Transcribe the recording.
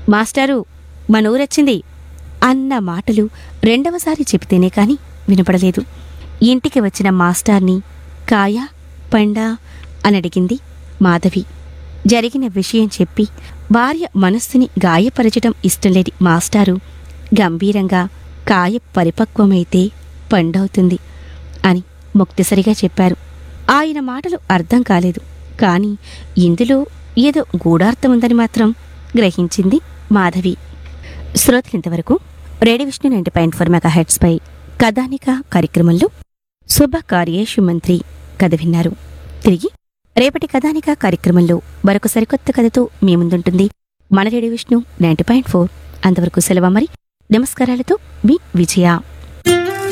మాస్టారు మనూరొచ్చింది అన్న మాటలు రెండవసారి చెబితేనే కాని వినపడలేదు ఇంటికి వచ్చిన మాస్టార్ని కాయ పండా అని అడిగింది మాధవి జరిగిన విషయం చెప్పి భార్య మనస్సుని గాయపరచడం ఇష్టం లేని మాస్టారు గంభీరంగా కాయ పరిపక్వమైతే పండవుతుంది అని ముక్తిసరిగా చెప్పారు ఆయన మాటలు అర్థం కాలేదు కాని ఇందులో ఏదో గూఢార్థముందని మాత్రం గ్రహించింది మాధవి శ్రోతలింతవరకు radio Vishnu ninety point four mega హెడ్స్పై కథానిక కార్యక్రమంలో శుభకార్యేషు మంత్రి కథ విన్నారు తిరిగి రేపటి కథానిక కార్యక్రమంలో మరొక సరికొత్త కథతో మీ ముందుంటుంది మన radio Vishnu ninety point four అంతవరకు సెలవు మరి నమస్కారాలతో మీ విజయ